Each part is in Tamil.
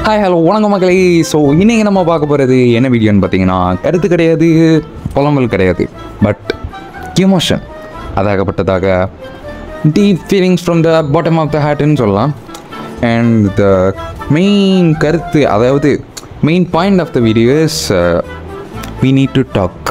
ஹாய் ஹலோ வணக்கம் மக்களே ஸோ இன்றைக்கி நம்ம பார்க்க போகிறது என்ன வீடியோன்னு பார்த்தீங்கன்னா கருத்து கிடையாது புலம்பல் கிடையாது பட் எமோஷன் அதாகப்பட்டதாக deep feelings from the bottom of the ஹார்ட்னு சொல்லலாம் அண்ட் த மெயின் கருத்து அதாவது main point of the video is we need to talk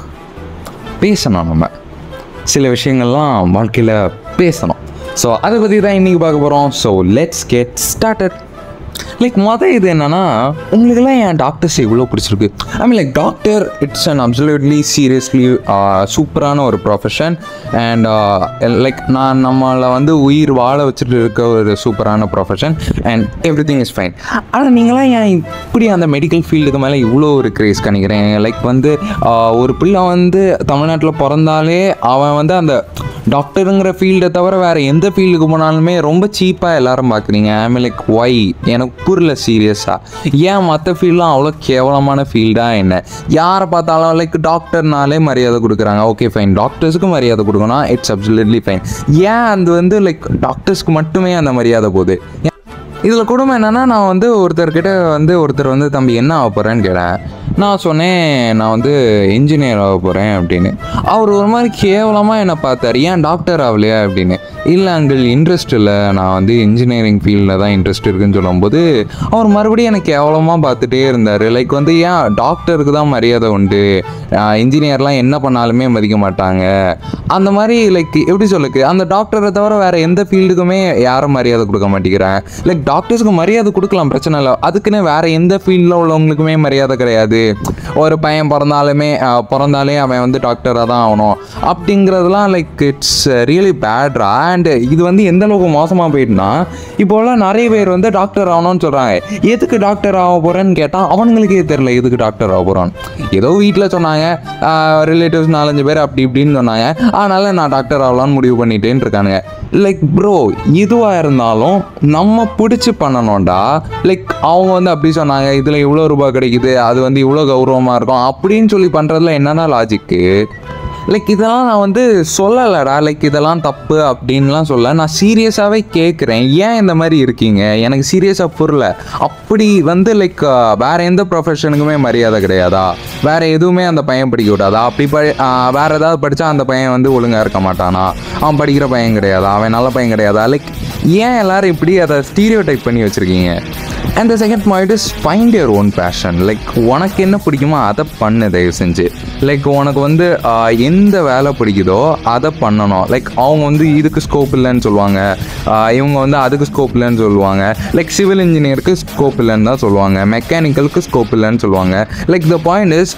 பேசணும் நம்ம சில விஷயங்கள்லாம் வாழ்க்கையில் பேசணும் ஸோ அதை பற்றி தான் இன்றைக்கி பார்க்க போகிறோம் so let's get started like மொதல் இது என்னன்னா உங்களுக்கெல்லாம் என் டாக்டர்ஸ் இவ்வளோ பிடிச்சிருக்கு I mean like doctor it's and absolutely seriously சூப்பரான ஒரு ப்ரொஃபஷன் அண்ட் லைக் நான் நம்மளை வந்து உயிர் வாழ வச்சுட்டு இருக்க ஒரு சூப்பரான profession and everything is fine ஆனால் நீங்களாம் ஏன் இப்படி அந்த மெடிக்கல் ஃபீல்டுக்கு மேலே இவ்வளோ ஒரு கிரேஸ் கணிக்கிறேன் லைக் வந்து ஆஹ், ஒரு பிள்ளை வந்து தமிழ்நாட்டில் பிறந்தாலே அவன் வந்து அந்த டாக்டருங்கிற ஃபீல்டை தவிர வேறு எந்த ஃபீல்டுக்கு போனாலுமே ரொம்ப சீப்பாக எல்லாரும் பார்க்குறீங்க ஐ மீன் லைக் ஒய் எனக்கு புரியல சீரியஸாக ஏன் மற்ற ஃபீல்டெலாம் அவ்வளோ கேவலமான ஃபீல்டாக என்ன யாரை பார்த்தாலும் லைக் டாக்டர்னாலே மரியாதை கொடுக்குறாங்க ஓகே ஃபைன் டாக்டர்ஸுக்கு மரியாதை கொடுக்கணும் இட்ஸ் அப்சல்யூட்லி ஃபைன் ஏன் அது வந்து லைக் டாக்டர்ஸ்க்கு மட்டுமே அந்த மரியாதை போகுது இதில் கொடுமை என்னென்னா நான் வந்து ஒருத்தர்கிட்ட வந்து ஒருத்தர் வந்து தம்பி என்ன ஆக போகிறேன்னு கேட்டேன் நான் சொன்னேன் நான் வந்து இன்ஜினியர் ஆக போகிறேன் அப்படின்னு அவர் ஒரு மாதிரி கேவலமாக என்னை பார்த்தாரு ஏன் டாக்டர் ஆகலையா அப்படின்னு இல்லை அங்கிள் இன்ட்ரெஸ்ட் இல்லை நான் வந்து இன்ஜினியரிங் ஃபீல்டில் தான் இன்ட்ரெஸ்ட் இருக்குன்னு சொல்லும்போது அவர் மறுபடியும் எனக்கு கேவலமாக பார்த்துட்டே இருந்தார் லைக் வந்து ஏன் டாக்டருக்கு தான் மரியாதை உண்டு இன்ஜினியர்லாம் என்ன பண்ணாலுமே மதிக்க மாட்டாங்க அந்த மாதிரி லைக் எப்படி சொல்லுக்கு அந்த டாக்டரை தவிர வேறு எந்த ஃபீல்டுக்குமே யாரும் மரியாதை கொடுக்க மாட்டேங்கிறேன் லைக் டாக்டர்ஸ்க்கு மரியாதை கொடுக்கலாம் பிரச்சனை இல்லை அதுக்குன்னு வேறு எந்த ஃபீல்டில் உள்ளவங்களுக்குமே மரியாதை கிடையாது ஒரு பையன் பிறந்தாலுமே அஹ், பிறந்தாலே அவன் வந்து டாக்டராக தான் ஆகணும் அப்படிங்கிறதுலாம் லைக் இட்ஸ் ரியலி பேட்ரா அண்ட் இது வந்து எந்த அளவுக்கு மோசமாக போயிட்டுனா இப்போலாம் நிறைய பேர் வந்து டாக்டர் ஆகணும்னு சொல்கிறாங்க எதுக்கு டாக்டர் ஆக போகிறேன்னு கேட்டால் அவனுங்களுக்கே தெரில எதுக்கு டாக்டர் ஆக போகிறான் ஏதோ வீட்டில் சொன்னாங்க ரிலேட்டிவ்ஸ் நாலஞ்சு பேர் அப்படி இப்படின்னு சொன்னாங்க அதனால நான் டாக்டர் ஆகலான்னு முடிவு பண்ணிட்டேன்னு இருக்கானுங்க லைக் ப்ரோ எதுவாக இருந்தாலும் நம்ம பிடிச்சி பண்ணணும்டா லைக் அவங்க வந்து அப்படி சொன்னாங்க இதில் இவ்வளோ ரூபாய் கிடைக்குது அது வந்து இவ்வளோ கௌரவமாக இருக்கும் அப்படின்னு சொல்லி பண்ணுறதுல என்னென்ன லாஜிக்கு லைக் இதெல்லாம் நான் வந்து சொல்லலைடா லைக் இதெல்லாம் தப்பு அப்படின்லாம் சொல்ல நான் சீரியஸாகவே கேட்குறேன் ஏன் இந்த மாதிரி இருக்கீங்க எனக்கு சீரியஸாக புரியல அப்படி வந்து லைக் வேற எந்த ப்ரொஃபஷனுக்குமே மரியாதை கிடையாதா வேற எதுவுமே அந்த பையன் படிக்க விடாதா அப்படி ப ஆஹ் வேற ஏதாவது படித்தா அந்த பையன் வந்து ஒழுங்காக இருக்க மாட்டானா அவன் படிக்கிற பையன் கிடையாதா அவன் நல்ல பையன் கிடையாதா லைக் ஏன் எல்லாரும் இப்படி அதை ஸ்டீரியோ டைப் பண்ணி வச்சுருக்கீங்க and the second point is find your own passion like உனக்கு என்ன பிடிக்குமோ அதை பண்ணு தயவு செஞ்சு லைக் உனக்கு வந்து ஆஹ், எந்த வேலை பிடிக்குதோ அதை பண்ணணும் லைக் அவங்க வந்து இதுக்கு ஸ்கோப் இல்லைன்னு சொல்லுவாங்க ஆஹ், இவங்க வந்து அதுக்கு ஸ்கோப் இல்லைன்னு சொல்லுவாங்க லைக் சிவில் இன்ஜினியருக்கு ஸ்கோப் இல்லைன்னு தான் சொல்லுவாங்க மெக்கானிக்கலுக்கு ஸ்கோப் இல்லைன்னு சொல்லுவாங்க லைக் த பாயிண்ட் இஸ்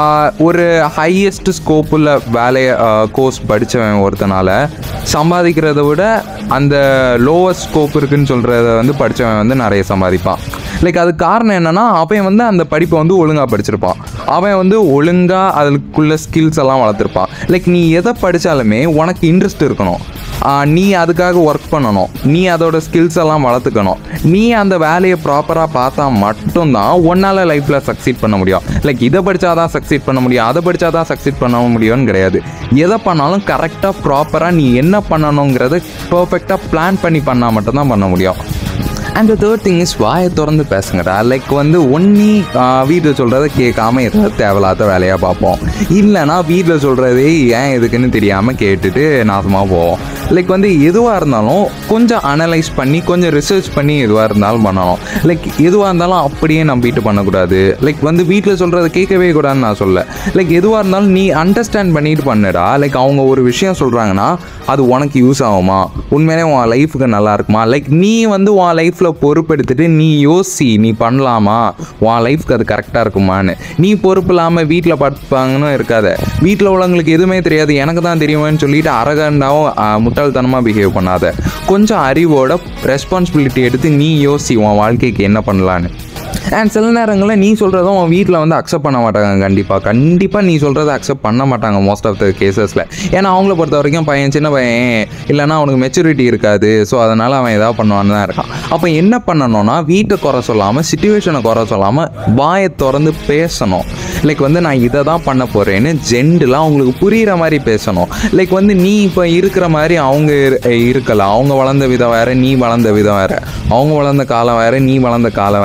ஒரு ஹையஸ்ட் ஸ்கோப்பில் வேலையை கோர்ஸ் படித்தவன் ஒருத்தனால சம்பாதிக்கிறத விட அந்த லோவஸ்ட் ஸ்கோப் இருக்குன்னு சொல்கிறத வந்து படித்தவன் வந்து நிறைய சம்பாதிப்பான் லைக் அதுக்கு காரணம் என்னன்னா அவன் வந்து அந்த படிப்பை வந்து ஒழுங்காக படிச்சிருப்பான் அவன் வந்து ஒழுங்காக அதுக்குள்ள ஸ்கில்ஸ் எல்லாம் வளர்த்துருப்பான் லைக் நீ எதை படித்தாலுமே உனக்கு இன்ட்ரெஸ்ட் இருக்கணும் ஆஹ் நீ அதுக்காக ஒர்க் பண்ணணும் நீ அதோட ஸ்கில்ஸ் எல்லாம் வளர்த்துக்கணும் நீ அந்த வேலையை ப்ராப்பராக பார்த்தா மட்டும்தான் உன்னால் லைஃப்பில் சக்சீட் பண்ண முடியும் லைக் இதை படித்தா தான் சக்சீட் பண்ண முடியும் அதை படித்தா தான் சக்சீட் பண்ண முடியும்னு கிடையாது எதை பண்ணாலும் கரெக்டாக ப்ராப்பராக நீ என்ன பண்ணணுங்கிறத பர்ஃபெக்டாக பிளான் பண்ணி பண்ணால் மட்டும்தான் பண்ண முடியும் அண்ட் தேர்ட் திங் இஸ் வாயை திறந்து பேசுங்கடா லைக் வந்து ஒன்னி வீட்டில் சொல்கிறத கேட்காம ஏதாவது தேவையில்லாத வேலையாக பார்ப்போம் இல்லைனா வீட்டில் சொல்கிறதே ஏன் எதுக்குன்னு தெரியாமல் கேட்டுட்டு நாசமாக போவோம் லைக் வந்து எதுவாக இருந்தாலும் கொஞ்சம் அனலைஸ் பண்ணி கொஞ்சம் ரிசர்ச் பண்ணி எதுவாக இருந்தாலும் பண்ணணும் லைக் எதுவாக இருந்தாலும் அப்படியே நம்பிட்டு பண்ணக்கூடாது லைக் வந்து வீட்டில் சொல்கிறத கேட்கவே கூடாதுன்னு நான் சொல்ல லைக் எதுவாக இருந்தாலும் நீ அண்டர்ஸ்டாண்ட் பண்ணிட்டு பண்ணுடா லைக் அவங்க ஒரு விஷயம் சொல்கிறாங்கன்னா அது உனக்கு யூஸ் ஆகுமா உண்மையிலே உன் லைஃபுக்கு நல்லா இருக்குமா லைக் நீ வந்து உன் லைஃப்பில் பொறுப்பெடுத்துட்டு நீ யோசி நீ பண்ணலாமா உன் லைஃப்க்கு அது கரெக்டாக இருக்குமான்னு நீ பொறுப்பு இல்லாமல் வீட்டில் பார்த்துப்பாங்கன்னு இருக்காத வீட்டில் உள்ளவங்களுக்கு எதுவுமே தெரியாது எனக்கு தான் தெரியுமான்னு சொல்லிட்டு அரகண்டாவும் ஆஹ், முட்டாள்தனமாக பிஹேவ் பண்ணாத கொஞ்சம் அறிவோட ரெஸ்பான்சிபிலிட்டி எடுத்து நீ யோசி உன் வாழ்க்கைக்கு என்ன பண்ணலான்னு அண்ட் சில நேரங்களில் நீ சொல்கிறதும் உன் வீட்டில் வந்து அக்செப்ட் பண்ண மாட்டாங்க கண்டிப்பாக கண்டிப்பாக நீ சொல்கிறத அக்செப்ட் பண்ண மாட்டாங்க மோஸ்ட் ஆஃப் த கேசஸில் ஏன்னா அவங்கள பொறுத்த வரைக்கும் பையன் சின்ன பையன் இல்லைன்னா அவனுக்கு மெச்சூரிட்டி இருக்காது ஸோ அதனால் அவன் ஏதாவது பண்ணுவான்னு தான் இருக்கான் அப்போ என்ன பண்ணணும்னா வீட்டை குறை சொல்லாமல் சுச்சுவேஷனை குறை சொல்லாமல் வாயை திறந்து பேசணும் லைக் வந்து நான் இதை தான் பண்ண போகிறேன்னு ஜென்டலாக அவங்களுக்கு புரிகிற மாதிரி பேசணும் லைக் வந்து நீ இப்போ இருக்கிற மாதிரி அவங்க இரு- இருக்கல அவங்க வளர்ந்த விதம் வேற நீ வளர்ந்த விதம் வேற அவங்க வளர்ந்த காலம் வேற நீ வளர்ந்த காலம் வேற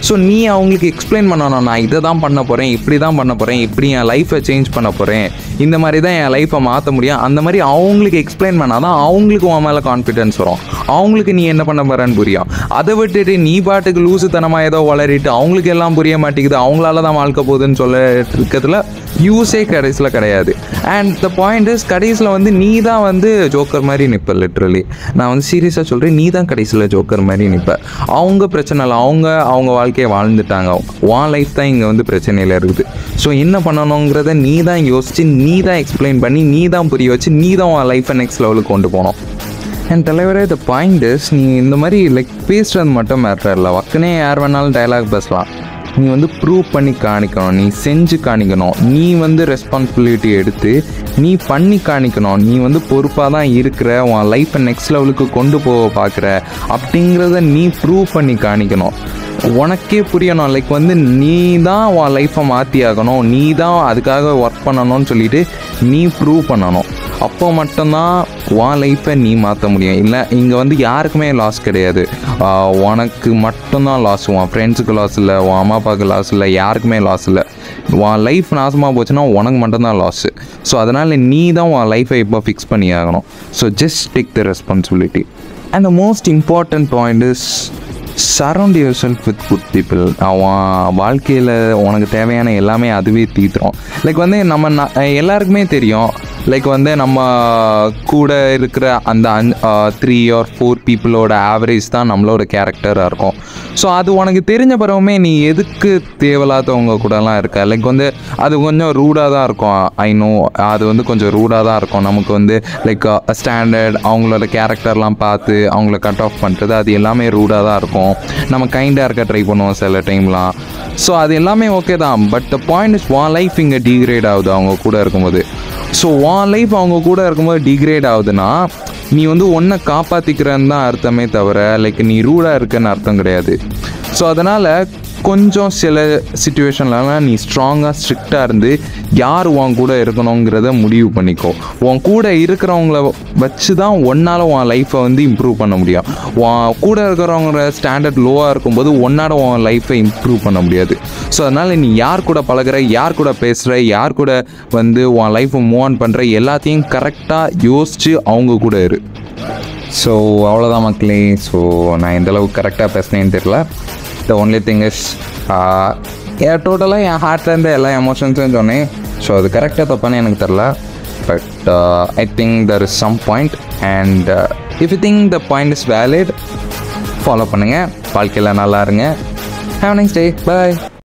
ஸோ நீ அவங்களுக்கு எக்ஸ்பிளைன் பண்ணணும் நான் இதை தான் பண்ண போகிறேன் இப்படி தான் பண்ண போகிறேன் இப்படி என் லைஃப்பை சேஞ்ச் பண்ண போகிறேன் இந்த மாதிரி தான் என் லைஃப்பை மாற்ற முடியும் அந்த மாதிரி அவங்களுக்கு எக்ஸ்பிளைன் பண்ணால் தான் அவங்களுக்கு உன் மேலே கான்ஃபிடென்ஸ் வரும் அவங்களுக்கு நீ என்ன பண்ண போகிறேன்னு புரியும் அதை விட்டுட்டு நீ பாட்டுக்கு லூசுத்தனமாக ஏதோ வளரிட்டு அவங்களுக்கு எல்லாம் புரிய மாட்டேங்குது அவங்களால தான் வாழ்க்கை போகுதுன்னு சொல்ல இருக்கிறதுல யூஸே கடைசியில் கிடையாது அண்ட் த பாயிண்ட் இஸ் கடைசியில் வந்து நீ தான் வந்து ஜோக்கர் மாதிரி நிற்ப லிட்ரலி நான் வந்து சீரியஸாக சொல்கிறேன் நீ தான் கடைசியில் ஜோக்கர் மாதிரி நிற்ப அவங்க பிரச்சனை இல்லை அவங்க அவங்க வாழ்க்கையை வாழ்ந்துட்டாங்க உன் லைஃப் தான் இங்கே வந்து பிரச்சனையில் இருக்குது ஸோ என்ன பண்ணணுங்கிறத நீ தான் யோசித்து நீ தான் எக்ஸ்பிளைன் பண்ணி நீ தான் புரிய வச்சு நீ தான் உன் லைஃப்பை நெக்ஸ்ட் லெவலுக்கு கொண்டு போகணும் என் தலைவரே த பாயிண்ட் இஸ் நீ இந்த மாதிரி லைக் பேசுகிறது மட்டும் மேட்டர் இல்லை வக்கனே யார் வேணாலும் டயலாக் பேசலாம் நீ வந்து ப்ரூவ் பண்ணி காணிக்கணும் நீ செஞ்சு காணிக்கணும் நீ வந்து ரெஸ்பான்சிபிலிட்டி எடுத்து நீ பண்ணி காணிக்கணும் நீ வந்து பொறுப்பாக தான் இருக்கிற உன் லைஃப்பை நெக்ஸ்ட் லெவலுக்கு கொண்டு போக பார்க்குற அப்படிங்கிறத நீ ப்ரூவ் பண்ணி காணிக்கணும் உனக்கே புரியணும் லைக் வந்து நீ தான் உன் லைஃப்பை மாற்றி ஆகணும் நீ தான் அதுக்காக ஒர்க் பண்ணணும்னு சொல்லிட்டு நீ ப்ரூவ் பண்ணணும் அப்போ மட்டும்தான் உன் லைஃப்பை நீ மாற்ற முடியும் இல்லை இங்கே வந்து யாருக்குமே லாஸ் கிடையாது ஆஹ் உனக்கு மட்டும்தான் லாஸ் உன் ஃப்ரெண்ட்ஸுக்கு லாஸ் இல்லை உன் அம்மா அப்பாவுக்கு லாஸ் இல்லை யாருக்குமே லாஸ் இல்லை உன் லைஃப் நாசமாக போச்சுன்னா உனக்கு மட்டும்தான் லாஸு ஸோ அதனால் நீ தான் உன் லைஃப்பை இப்போ ஃபிக்ஸ் பண்ணி ஆகணும் so just take the responsibility and the most important point is surround yourself with good people அவன் வாழ்க்கையில் உனக்கு தேவையான எல்லாமே அதுவே தீத்துரும் லைக் வந்து நம்ம ந- எல்லாருக்குமே தெரியும் லைக் வந்து நம்ம கூட இருக்கிற அந்த த்ரீ ஆர் ஃபோர் பீப்புளோட ஆவரேஜ் தான் நம்மளோட கேரக்டராக இருக்கும் ஸோ அது உனக்கு தெரிஞ்ச பிறகுமே நீ எதுக்கு தேவையில்லாதவங்க கூடலாம் இருக்க லைக் வந்து அது கொஞ்சம் ரூடாக தான் இருக்கும் ஐ நோ அது வந்து கொஞ்சம் ரூடாக தான் இருக்கும் நமக்கு வந்து லைக் ஸ்டாண்டர்ட் அவங்களோட கேரக்டர்லாம் பார்த்து அவங்கள கட் ஆஃப் பண்ணுறது அது எல்லாமே ரூடாக தான் இருக்கும் நம்ம கைண்டாக இருக்க ட்ரை பண்ணுவோம் சில டைம்லாம் ஸோ அது எல்லாமே ஓகே தான் பட் த பாயிண்ட் இஸ் உன் லைஃப் இங்கே டிகிரேட் ஆகுது அவங்க கூட இருக்கும்போது ஸோ உன் லைஃப் அவங்க கூட இருக்கும்போது டிகிரேட் ஆகுதுன்னா நீ வந்து ஒன்றை காப்பாற்றிக்கிறன்னு தான் அர்த்தமே தவிர லைக் நீ ரூடாக இருக்கன்னு அர்த்தம் கிடையாது ஸோ அதனால் கொஞ்சம் சில சுச்சுவேஷன்லலாம் நீ ஸ்ட்ராங்காக ஸ்ட்ரிக்டாக இருந்து யார் உன் கூட இருக்கணுங்கிறத முடிவு பண்ணிக்கோ உன் கூட இருக்கிறவங்கள வச்சு தான் ஒன்னால் உன் லைஃப்பை வந்து இம்ப்ரூவ் பண்ண முடியும் உன் கூட இருக்கிறவங்களோட ஸ்டாண்டர்ட் லோவாக இருக்கும்போது ஒன்னால உன் லைஃப்பை இம்ப்ரூவ் பண்ண முடியாது ஸோ அதனால் நீ யார் கூட பழகுற யார் கூட பேசுகிற யார் கூட வந்து உன் லைஃப்பை மூவ் ஆன் பண்ணுற எல்லாத்தையும் கரெக்டாக யோசித்து அவங்க கூட இரு ஸோ அவ்வளோதான் மக்களே ஸோ நான் எந்த அளவுக்கு கரெக்டாக பேசினேன்னு தெரில த ஒன்லி திங் இஸ் என் டோட்டலாக என் ஹார்ட்லேருந்து எல்லா எமோஷன்ஸும் சொன்னேன் ஸோ அது கரெக்டாக தப்பானு எனக்கு தெரில but I think there is some point and if you think the point is valid follow பண்ணுங்கள் வாழ்க்கையில் நல்லா இருங்க ஹேவ் நைஸ் டே பாய்